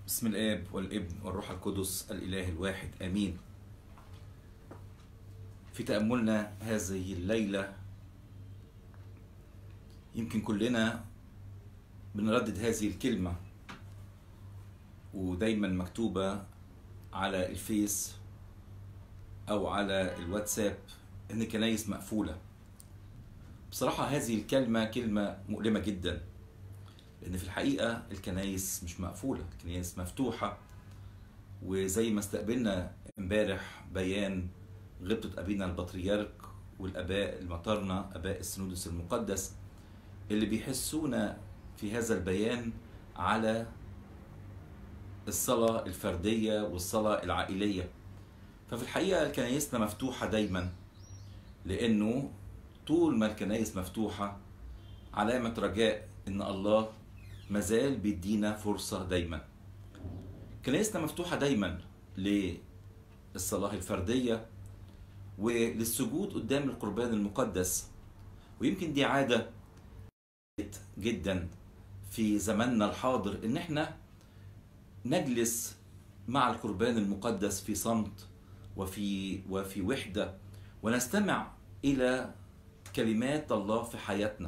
بسم الاب والابن والروح القدس الاله الواحد امين في تاملنا هذه الليله يمكن كلنا بنردد هذه الكلمه ودايما مكتوبه على الفيس او على الواتساب ان كنايس مقفوله بصراحه هذه الكلمه كلمه مؤلمه جدا لان في الحقيقه الكنايس مش مقفوله الكنايس مفتوحه وزي ما استقبلنا امبارح بيان غبطة أبينا البطريرك والآباء المطرنة آباء السنودس المقدس اللي بيحسونا في هذا البيان على الصلاة الفردية والصلاة العائلية ففي الحقيقة كنايسنا مفتوحة دايما لأنه طول ما الكنايس مفتوحة علامة رجاء إن الله مازال بيدينا فرصة دايما كنايسنا مفتوحة دايما للصلاة الفردية وللسجود قدام القربان المقدس ويمكن دي عادة جدا في زماننا الحاضر ان احنا نجلس مع القربان المقدس في صمت وفي وفي وحدة ونستمع إلى كلمات الله في حياتنا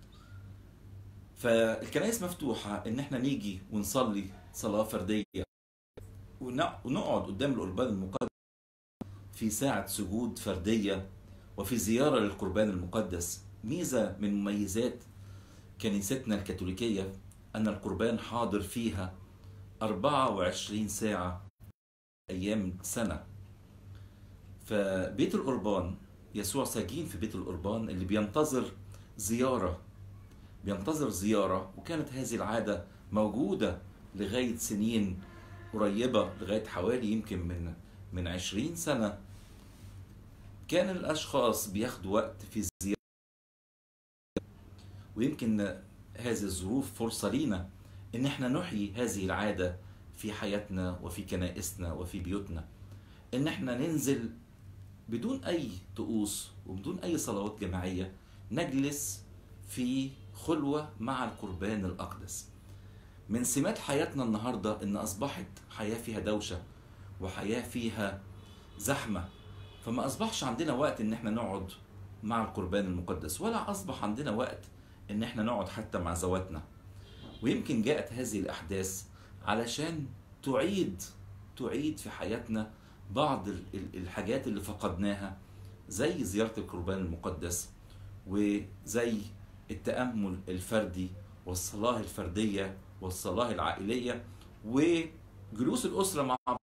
فالكنائس مفتوحة إن إحنا نيجي ونصلي صلاة فردية ونقعد قدام القربان المقدس في ساعة سجود فردية وفي زيارة للقربان المقدس ميزة من مميزات كنيستنا الكاثوليكية أن القربان حاضر فيها 24 ساعة أيام سنة فبيت القربان يسوع ساجين في بيت القربان اللي بينتظر زيارة بينتظر زيارة وكانت هذه العادة موجودة لغاية سنين قريبة لغاية حوالي يمكن من من عشرين سنة كان الأشخاص بياخدوا وقت في زيارة ويمكن هذه الظروف فرصة لينا إن احنا نحيي هذه العادة في حياتنا وفي كنائسنا وفي بيوتنا إن احنا ننزل بدون أي طقوس وبدون أي صلوات جماعية نجلس في خلوة مع القربان الأقدس من سمات حياتنا النهاردة إن أصبحت حياة فيها دوشة وحياة فيها زحمة فما أصبحش عندنا وقت إن احنا نقعد مع القربان المقدس ولا أصبح عندنا وقت إن احنا نقعد حتى مع ذواتنا ويمكن جاءت هذه الأحداث علشان تعيد تعيد في حياتنا بعض الحاجات اللي فقدناها زي زيارة القربان المقدس وزي التأمل الفردي والصلاة الفردية والصلاة العائلية وجلوس الأسرة مع بعض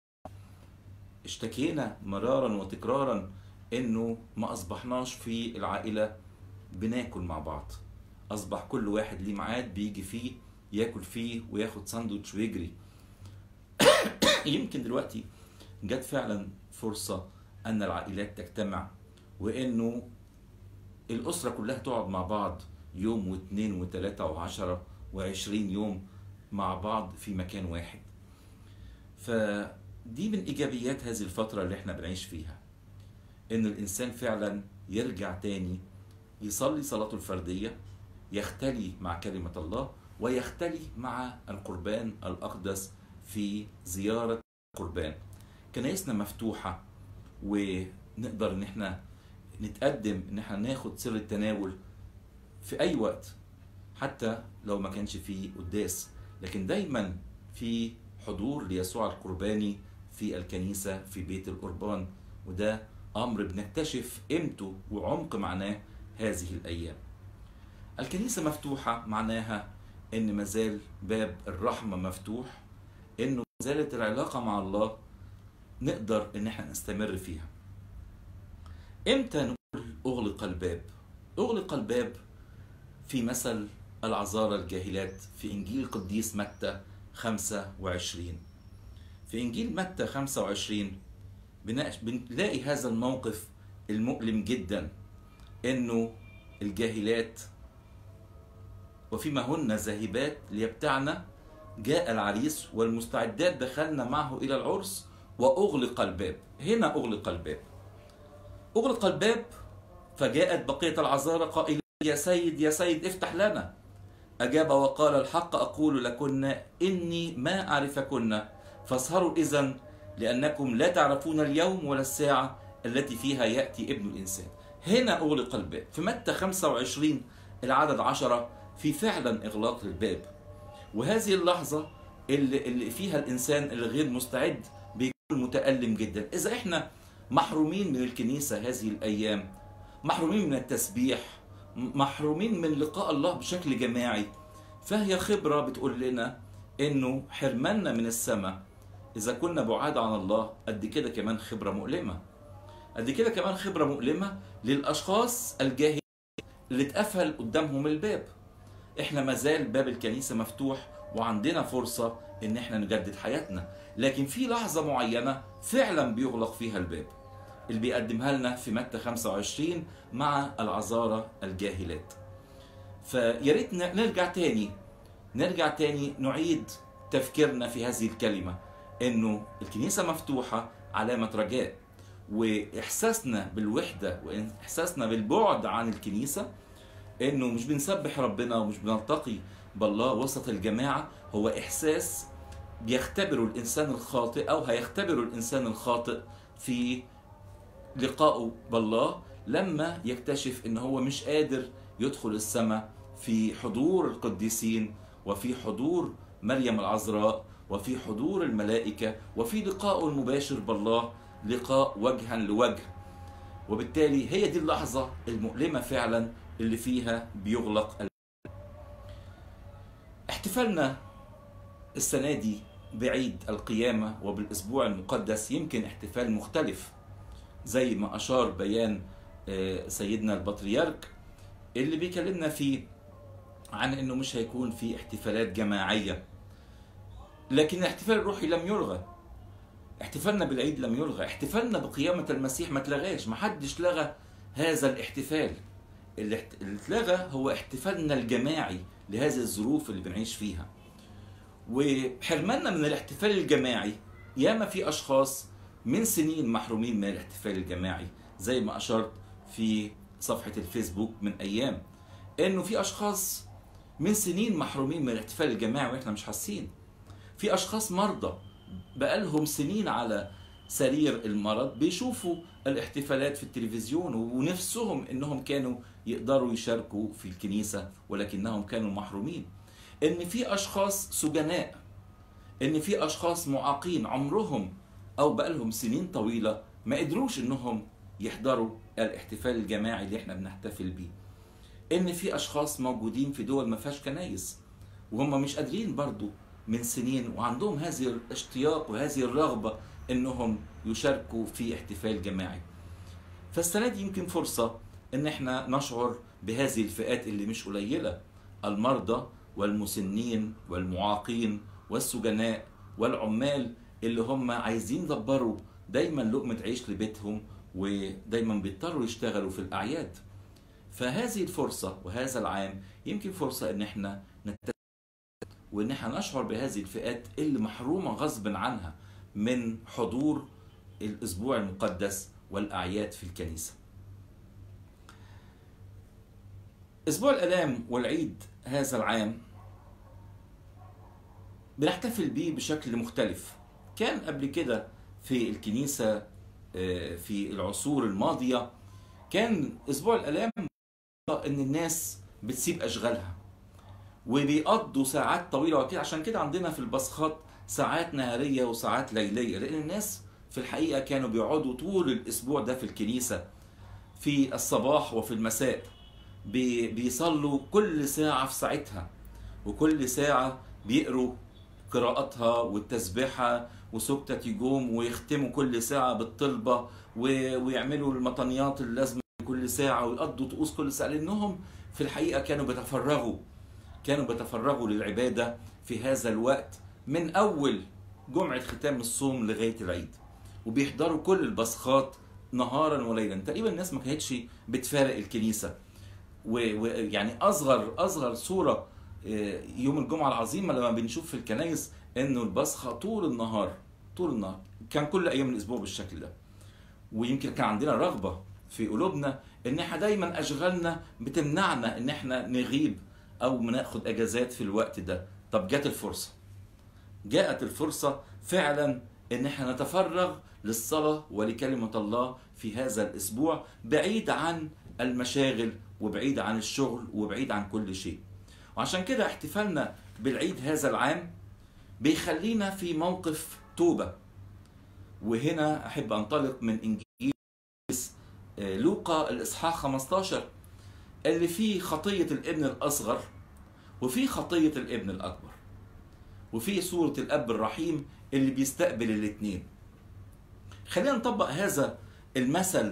اشتكينا مرارا وتكرارا انه ما اصبحناش في العائلة بناكل مع بعض اصبح كل واحد ليه ميعاد بيجي فيه ياكل فيه وياخد ساندوتش ويجري يمكن دلوقتي جت فعلا فرصة ان العائلات تجتمع وانه الاسرة كلها تقعد مع بعض يوم واثنين وثلاثة وعشرة وعشرين يوم مع بعض في مكان واحد فدي من ايجابيات هذه الفترة اللي احنا بنعيش فيها ان الانسان فعلا يرجع تاني يصلي صلاته الفردية يختلي مع كلمة الله ويختلي مع القربان الأقدس في زيارة القربان كنايسنا مفتوحة ونقدر ان احنا نتقدم ان احنا ناخد سر التناول في اي وقت حتى لو ما كانش فيه قداس لكن دايما في حضور ليسوع القرباني في الكنيسة في بيت القربان وده أمر بنكتشف قيمته وعمق معناه هذه الأيام الكنيسة مفتوحة معناها إن مازال باب الرحمة مفتوح إنه مازالت العلاقة مع الله نقدر إن احنا نستمر فيها إمتى نقول أغلق الباب؟ أغلق الباب في مثل العذارى الجاهلات في إنجيل القديس متى 25 في إنجيل متى 25 بنلاقي هذا الموقف المؤلم جدا إنه الجاهلات وفيما هن ذاهبات ليبتعن جاء العريس والمستعدات دخلنا معه إلى العرس وأغلق الباب هنا أغلق الباب أغلق الباب فجاءت بقية العذارى قائلة يا سيد يا سيد افتح لنا أجاب وقال الحق أقول لكن إني ما أعرفكن فاسهروا إذا لأنكم لا تعرفون اليوم ولا الساعة التي فيها يأتي ابن الإنسان هنا أغلق الباب في متى 25 العدد 10 في فعلا إغلاق الباب وهذه اللحظة اللي, اللي فيها الإنسان الغير مستعد بيكون متألم جدا إذا إحنا محرومين من الكنيسة هذه الأيام محرومين من التسبيح محرومين من لقاء الله بشكل جماعي فهي خبرة بتقول لنا إنه حرماننا من السماء إذا كنا بعاد عن الله قد كده كمان خبرة مؤلمة قد كده كمان خبرة مؤلمة للأشخاص الجاهلين اللي اتقفل قدامهم الباب احنا مازال باب الكنيسة مفتوح وعندنا فرصة ان احنا نجدد حياتنا لكن في لحظة معينة فعلا بيغلق فيها الباب اللي بيقدمها لنا في متى 25 مع العذارى الجاهلات فيا ريت نرجع تاني نرجع تاني نعيد تفكيرنا في هذه الكلمة انه الكنيسة مفتوحة علامة رجاء واحساسنا بالوحدة واحساسنا بالبعد عن الكنيسة انه مش بنسبح ربنا ومش بنلتقي بالله وسط الجماعة هو احساس بيختبره الانسان الخاطئ او هيختبره الانسان الخاطئ في لقائه بالله لما يكتشف ان هو مش قادر يدخل السماء في حضور القديسين وفي حضور مريم العذراء وفي حضور الملائكة وفي لقائه المباشر بالله لقاء وجها لوجه وبالتالي هي دي اللحظة المؤلمة فعلا اللي فيها بيغلق احتفالنا السنة دي بعيد القيامة وبالأسبوع المقدس يمكن احتفال مختلف زي ما أشار بيان سيدنا البطريرك اللي بيكلمنا فيه عن انه مش هيكون في احتفالات جماعية لكن الاحتفال الروحي لم يلغى احتفالنا بالعيد لم يلغى احتفالنا بقيامة المسيح ما اتلغاش ما حدش لغى هذا الاحتفال اللي اتلغى هو احتفالنا الجماعي لهذه الظروف اللي بنعيش فيها وحرماننا من الاحتفال الجماعي ياما في اشخاص من سنين محرومين من الاحتفال الجماعي زي ما اشرت في صفحة الفيسبوك من ايام انه في اشخاص من سنين محرومين من الاحتفال الجماعي واحنا مش حاسين في اشخاص مرضى بقالهم سنين على سرير المرض بيشوفوا الاحتفالات في التلفزيون ونفسهم انهم كانوا يقدروا يشاركوا في الكنيسة ولكنهم كانوا محرومين ان في اشخاص سجناء ان في اشخاص معاقين عمرهم او بقالهم سنين طويلة ما قدروش انهم يحضروا الاحتفال الجماعي اللي احنا بنحتفل بيه ان في اشخاص موجودين في دول ما فيهاش كنايس وهم مش قادرين برضو من سنين وعندهم هذه الاشتياق وهذه الرغبة انهم يشاركوا في احتفال جماعي فالسنة دي يمكن فرصة ان احنا نشعر بهذه الفئات اللي مش قليلة المرضى والمسنين والمعاقين والسجناء والعمال اللي هم عايزين يدبروا دايما لقمة عيش لبيتهم ودايما بيضطروا يشتغلوا في الأعياد فهذه الفرصة وهذا العام يمكن فرصة ان احنا نتسلل وان احنا نشعر بهذه الفئات اللي محرومة غصب عنها من حضور الاسبوع المقدس والاعياد في الكنيسة اسبوع الالام والعيد هذا العام بنحتفل بيه بشكل مختلف كان قبل كده في الكنيسة في العصور الماضية كان اسبوع الالام ان الناس بتسيب اشغالها وبيقضوا ساعات طويله وكده عشان كده عندنا في البصخات ساعات نهاريه وساعات ليليه لان الناس في الحقيقه كانوا بيقعدوا طول الاسبوع ده في الكنيسه في الصباح وفي المساء بي بيصلوا كل ساعه في ساعتها وكل ساعه بيقروا قراءتها والتسبيحه وسكتة يجوم ويختموا كل ساعة بالطلبة ويعملوا المطنيات اللازمة كل ساعة ويقضوا طقوس كل ساعة لأنهم في الحقيقة كانوا بيتفرغوا كانوا بيتفرغوا للعبادة في هذا الوقت من أول جمعة ختام الصوم لغاية العيد وبيحضروا كل البصخات نهارا وليلا تقريبا الناس ما كانتش بتفارق الكنيسة ويعني أصغر أصغر صورة يوم الجمعة العظيمة لما بنشوف في الكنايس إنه البصخة طول النهار طول النهار كان كل أيام الأسبوع بالشكل ده ويمكن كان عندنا رغبة في قلوبنا ان احنا دايما اشغالنا بتمنعنا ان احنا نغيب او بناخد اجازات في الوقت ده طب جت الفرصه جاءت الفرصه فعلا ان احنا نتفرغ للصلاه ولكلمه الله في هذا الاسبوع بعيد عن المشاغل وبعيد عن الشغل وبعيد عن كل شيء وعشان كده احتفالنا بالعيد هذا العام بيخلينا في موقف توبه وهنا احب انطلق من انجيل لوقا الاصحاح 15 اللي فيه خطيه الابن الاصغر وفيه خطيه الابن الاكبر وفيه صوره الاب الرحيم اللي بيستقبل الاثنين خلينا نطبق هذا المثل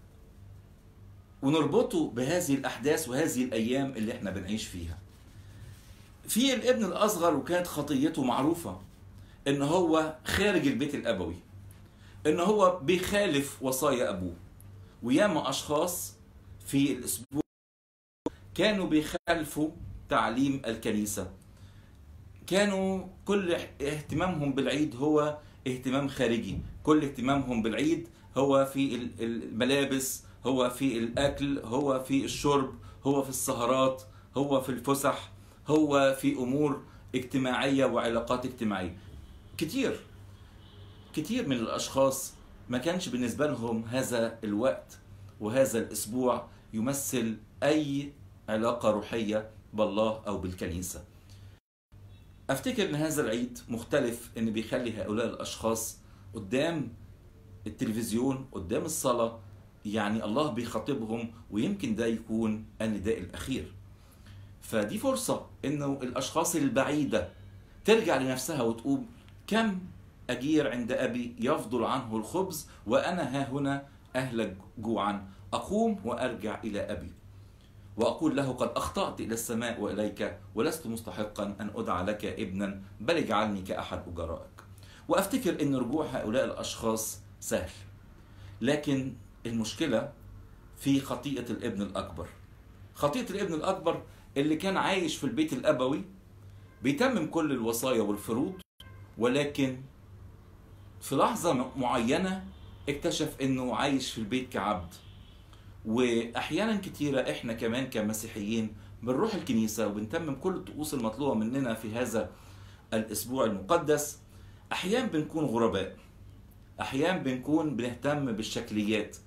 ونربطه بهذه الاحداث وهذه الايام اللي احنا بنعيش فيها في الابن الاصغر وكانت خطيته معروفه ان هو خارج البيت الابوي ان هو بيخالف وصايا ابوه وياما اشخاص في الاسبوع كانوا بيخالفوا تعليم الكنيسه كانوا كل اهتمامهم بالعيد هو اهتمام خارجي كل اهتمامهم بالعيد هو في الملابس هو في الاكل هو في الشرب هو في السهرات هو في الفسح هو في امور اجتماعيه وعلاقات اجتماعيه كتير كتير من الاشخاص ما كانش بالنسبه لهم هذا الوقت وهذا الاسبوع يمثل اي علاقه روحيه بالله او بالكنيسه افتكر ان هذا العيد مختلف ان بيخلي هؤلاء الاشخاص قدام التلفزيون قدام الصلاه يعني الله بيخاطبهم ويمكن ده يكون النداء الاخير فدي فرصه انه الاشخاص البعيده ترجع لنفسها وتقول كم اجير عند ابي يفضل عنه الخبز وانا ها هنا اهلك جوعا اقوم وارجع الى ابي واقول له قد اخطات الى السماء واليك ولست مستحقا ان ادعى لك ابنا بل اجعلني كاحد اجرائك وافتكر ان رجوع هؤلاء الاشخاص سهل لكن المشكله في خطيئه الابن الاكبر خطيئه الابن الاكبر اللي كان عايش في البيت الابوي بيتمم كل الوصايا والفروض ولكن في لحظه معينه اكتشف انه عايش في البيت كعبد واحيانا كتيره احنا كمان كمسيحيين بنروح الكنيسه وبنتمم كل الطقوس المطلوبه مننا في هذا الاسبوع المقدس احيانا بنكون غرباء احيانا بنكون بنهتم بالشكليات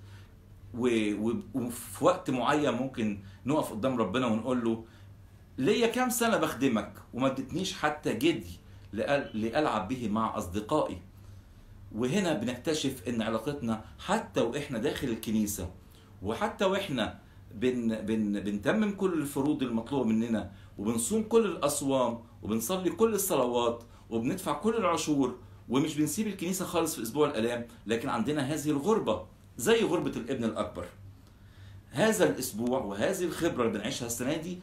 وفي وقت معين ممكن نقف قدام ربنا ونقول له ليا كام سنه بخدمك وما ادتنيش حتى جدي لالعب به مع اصدقائي وهنا بنكتشف ان علاقتنا حتى واحنا داخل الكنيسه وحتى واحنا بن بن بنتمم كل الفروض المطلوبه مننا وبنصوم كل الاصوام وبنصلي كل الصلوات وبندفع كل العشور ومش بنسيب الكنيسه خالص في اسبوع الالام لكن عندنا هذه الغربه زي غربه الابن الاكبر هذا الاسبوع وهذه الخبره اللي بنعيشها السنه دي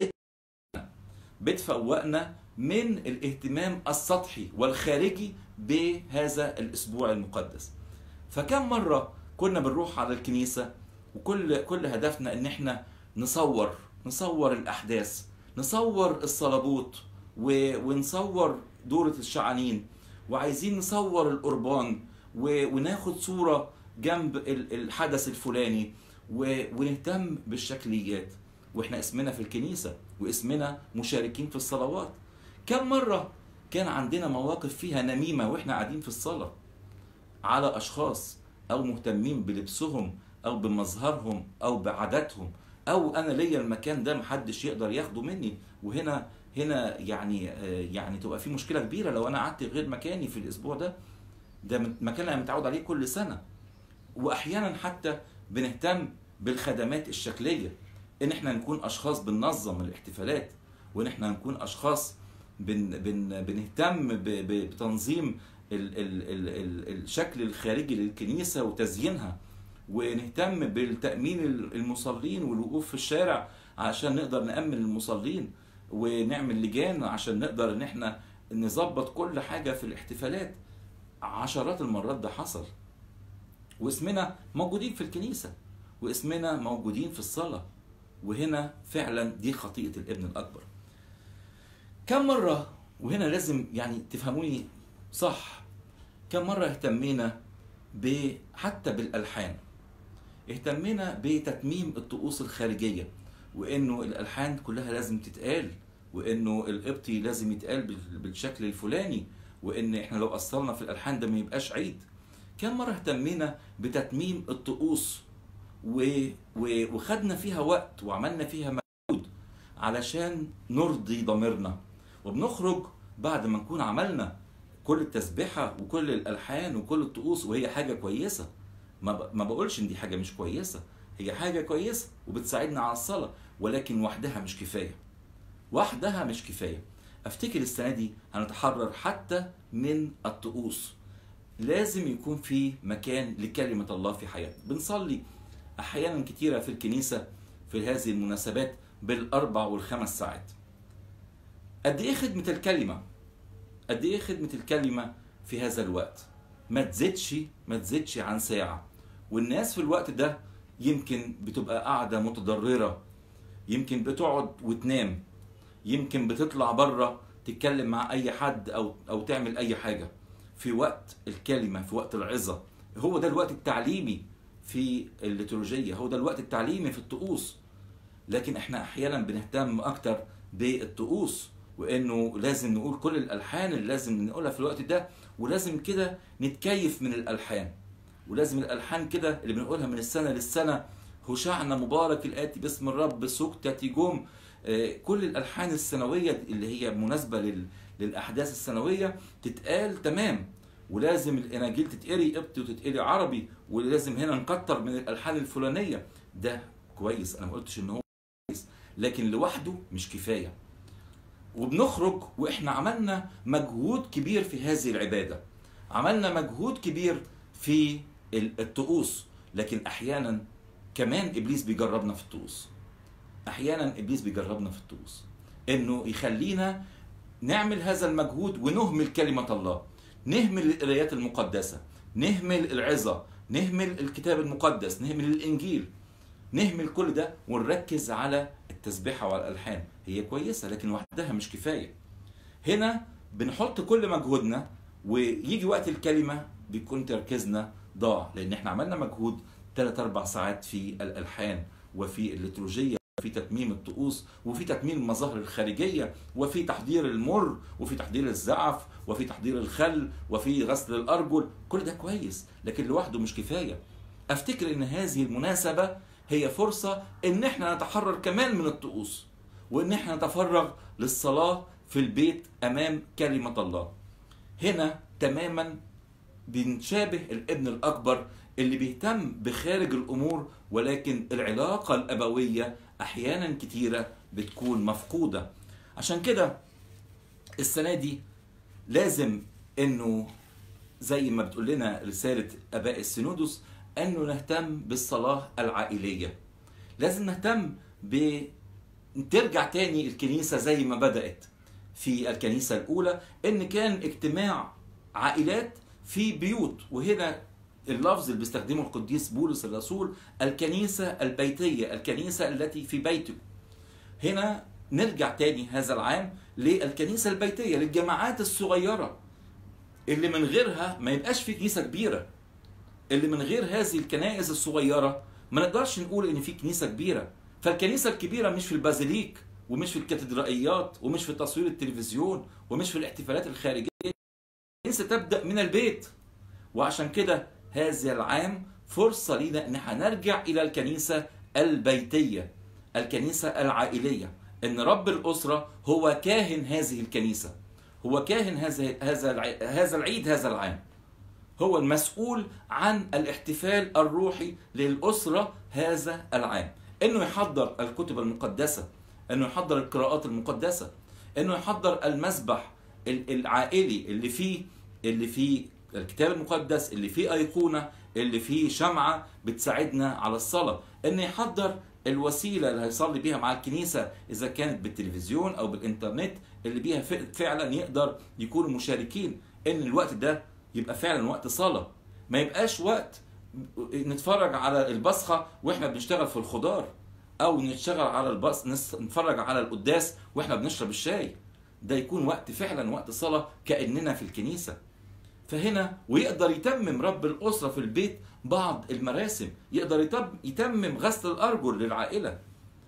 بتفوقنا من الاهتمام السطحي والخارجي بهذا الاسبوع المقدس فكم مره كنا بنروح على الكنيسه وكل كل هدفنا ان احنا نصور نصور الاحداث نصور الصلبوت ونصور دورة الشعانين وعايزين نصور القربان وناخد صورة جنب الحدث الفلاني ونهتم بالشكليات واحنا اسمنا في الكنيسة واسمنا مشاركين في الصلوات كم مرة كان عندنا مواقف فيها نميمة واحنا قاعدين في الصلاة على أشخاص أو مهتمين بلبسهم أو بمظهرهم أو بعاداتهم أو أنا ليا المكان ده محدش يقدر ياخده مني وهنا هنا يعني يعني تبقى في مشكلة كبيرة لو أنا قعدت غير مكاني في الأسبوع ده ده مكان أنا متعود عليه كل سنة وأحيانا حتى بنهتم بالخدمات الشكلية إن إحنا نكون أشخاص بننظم الاحتفالات وإن إحنا نكون أشخاص بن بن بنهتم بتنظيم ال ال ال ال الشكل الخارجي للكنيسه وتزيينها ونهتم بالتامين المصلين والوقوف في الشارع عشان نقدر نامن المصلين ونعمل لجان عشان نقدر ان احنا نظبط كل حاجه في الاحتفالات عشرات المرات ده حصل واسمنا موجودين في الكنيسه واسمنا موجودين في الصلاه وهنا فعلا دي خطيئه الابن الاكبر كم مرة وهنا لازم يعني تفهموني صح كم مرة اهتمينا ب حتى بالألحان اهتمينا بتتميم الطقوس الخارجية وانه الالحان كلها لازم تتقال وانه القبطي لازم يتقال بال- بالشكل الفلاني وان احنا لو قصرنا في الالحان ده ما يبقاش عيد كم مره اهتمينا بتتميم الطقوس و... و... وخدنا فيها وقت وعملنا فيها مجهود علشان نرضي ضميرنا وبنخرج بعد ما نكون عملنا كل التسبيحه وكل الالحان وكل الطقوس وهي حاجه كويسه ما, ب... ما بقولش ان دي حاجه مش كويسه هي حاجه كويسه وبتساعدنا على الصلاه ولكن وحدها مش كفايه وحدها مش كفايه افتكر السنه دي هنتحرر حتى من الطقوس لازم يكون في مكان لكلمه الله في حياتنا بنصلي احيانا كتيره في الكنيسه في هذه المناسبات بالاربع والخمس ساعات قد ايه خدمه الكلمه قد ايه خدمه الكلمه في هذا الوقت ما تزيدش ما تزيدش عن ساعه والناس في الوقت ده يمكن بتبقى قاعده متضرره يمكن بتقعد وتنام يمكن بتطلع بره تتكلم مع اي حد او او تعمل اي حاجه في وقت الكلمه في وقت العظه هو ده الوقت التعليمي في الليتورجيه هو ده الوقت التعليمي في الطقوس لكن احنا احيانا بنهتم اكتر بالطقوس وانه لازم نقول كل الالحان اللي لازم نقولها في الوقت ده ولازم كده نتكيف من الالحان ولازم الالحان كده اللي بنقولها من السنه للسنه هشعنا مبارك الاتي باسم الرب سكتة جم آه، كل الالحان السنويه اللي هي مناسبه لل... للاحداث السنويه تتقال تمام ولازم الاناجيل تتقري قبطي وتتقري عربي ولازم هنا نكتر من الالحان الفلانيه ده كويس انا ما قلتش ان هو كويس لكن لوحده مش كفايه وبنخرج واحنا عملنا مجهود كبير في هذه العباده عملنا مجهود كبير في ال- الطقوس لكن احيانا كمان ابليس بيجربنا في الطقوس احيانا ابليس بيجربنا في الطقوس انه يخلينا نعمل هذا المجهود ونهمل كلمه الله نهمل القرايات المقدسه نهمل العظه نهمل الكتاب المقدس نهمل الانجيل نهمل كل ده ونركز على التسبيحه وعلى الالحان هي كويسه لكن وحدها مش كفايه هنا بنحط كل مجهودنا ويجي وقت الكلمه بيكون تركيزنا ضاع لان احنا عملنا مجهود 3 4 ساعات في الالحان وفي الليتورجيه وفي تتميم الطقوس وفي تتميم المظاهر الخارجيه وفي تحضير المر وفي تحضير الزعف وفي تحضير الخل وفي غسل الارجل كل ده كويس لكن لوحده مش كفايه افتكر ان هذه المناسبه هي فرصه ان احنا نتحرر كمان من الطقوس وان احنا نتفرغ للصلاه في البيت امام كلمه الله هنا تماما بنشابه الابن الاكبر اللي بيهتم بخارج الامور ولكن العلاقه الابويه احيانا كتيره بتكون مفقوده عشان كده السنه دي لازم انه زي ما بتقول لنا رساله اباء السينودوس انه نهتم بالصلاه العائليه لازم نهتم ب ترجع تاني الكنيسه زي ما بدات في الكنيسه الاولى ان كان اجتماع عائلات في بيوت وهنا اللفظ اللي بيستخدمه القديس بولس الرسول الكنيسه البيتيه الكنيسه التي في بيتك هنا نرجع تاني هذا العام للكنيسه البيتيه للجماعات الصغيره اللي من غيرها ما يبقاش في كنيسه كبيره اللي من غير هذه الكنائس الصغيره ما نقدرش نقول ان في كنيسه كبيره فالكنيسه الكبيره مش في البازيليك ومش في الكاتدرائيات ومش في تصوير التلفزيون ومش في الاحتفالات الخارجيه الكنيسه تبدا من البيت وعشان كده هذا العام فرصه لينا ان احنا نرجع الى الكنيسه البيتيه الكنيسه العائليه ان رب الاسره هو كاهن هذه الكنيسه هو كاهن هذا هذا الع- هذا العيد هذا العام هو المسؤول عن الاحتفال الروحي للأسرة هذا العام انه يحضر الكتب المقدسة انه يحضر القراءات المقدسة انه يحضر المسبح ال- العائلي اللي فيه اللي فيه الكتاب المقدس اللي فيه أيقونة اللي فيه شمعة بتساعدنا على الصلاة انه يحضر الوسيلة اللي هيصلي بيها مع الكنيسة إذا كانت بالتلفزيون أو بالإنترنت اللي بيها ف- فعلا يقدر يكونوا مشاركين إن الوقت ده يبقى فعلا وقت صلاة ما يبقاش وقت نتفرج على البصخة واحنا بنشتغل في الخضار او نشتغل على البص نس- نتفرج على القداس واحنا بنشرب الشاي ده يكون وقت فعلا وقت صلاة كأننا في الكنيسة فهنا ويقدر يتمم رب الأسرة في البيت بعض المراسم يقدر يتم- يتمم غسل الأرجل للعائلة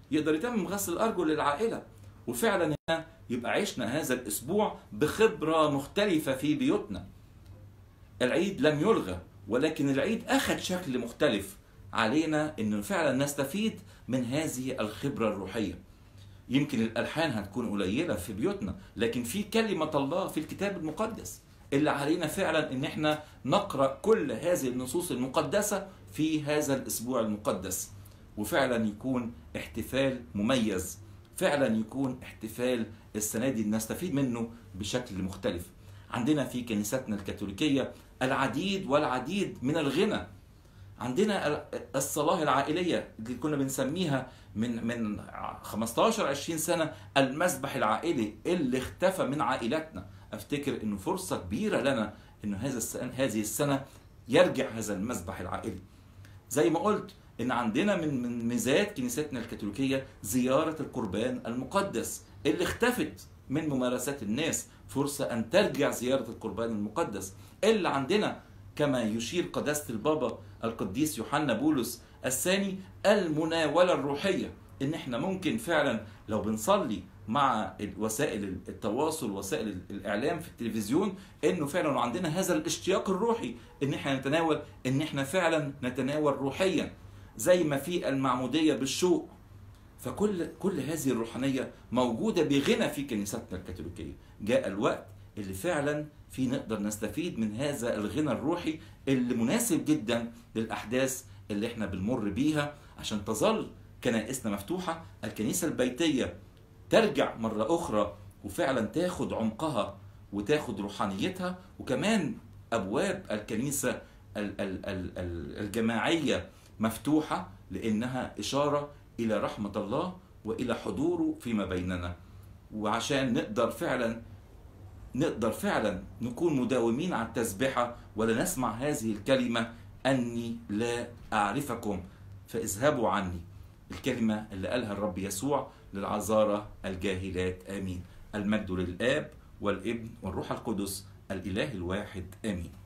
يقدر يتمم غسل الارجل للعائله وفعلا هنا يبقى عشنا هذا الاسبوع بخبره مختلفه في بيوتنا العيد لم يلغى ولكن العيد اخذ شكل مختلف علينا انه فعلا نستفيد من هذه الخبره الروحيه يمكن الالحان هتكون قليله في بيوتنا لكن في كلمه الله في الكتاب المقدس اللي علينا فعلا ان احنا نقرا كل هذه النصوص المقدسه في هذا الاسبوع المقدس وفعلا يكون احتفال مميز فعلا يكون احتفال السنه دي نستفيد منه بشكل مختلف عندنا في كنيستنا الكاثوليكيه العديد والعديد من الغنى عندنا الصلاه العائليه اللي كنا بنسميها من من 15 20 سنه المسبح العائلي اللي اختفى من عائلاتنا افتكر انه فرصه كبيره لنا انه هذا السنة هذه السنه يرجع هذا المسبح العائلي زي ما قلت ان عندنا من من ميزات كنيستنا الكاثوليكيه زياره القربان المقدس اللي اختفت من ممارسات الناس فرصه ان ترجع زياره القربان المقدس اللي عندنا كما يشير قداسه البابا القديس يوحنا بولس الثاني المناوله الروحيه ان احنا ممكن فعلا لو بنصلي مع وسائل التواصل وسائل الاعلام في التلفزيون انه فعلا عندنا هذا الاشتياق الروحي ان احنا نتناول ان احنا فعلا نتناول روحيا زي ما في المعموديه بالشوق فكل كل هذه الروحانيه موجوده بغنى في كنيستنا الكاثوليكيه جاء الوقت اللي فعلا في نقدر نستفيد من هذا الغنى الروحي اللي مناسب جدا للاحداث اللي احنا بنمر بيها عشان تظل كنائسنا مفتوحه الكنيسه البيتيه ترجع مره اخرى وفعلا تاخد عمقها وتاخد روحانيتها وكمان ابواب الكنيسه الجماعيه مفتوحه لانها اشاره الى رحمه الله والى حضوره فيما بيننا وعشان نقدر فعلا نقدر فعلا نكون مداومين على التسبحه ولا نسمع هذه الكلمه اني لا اعرفكم فاذهبوا عني الكلمه اللي قالها الرب يسوع للعذارى الجاهلات امين المجد للاب والابن والروح القدس الاله الواحد امين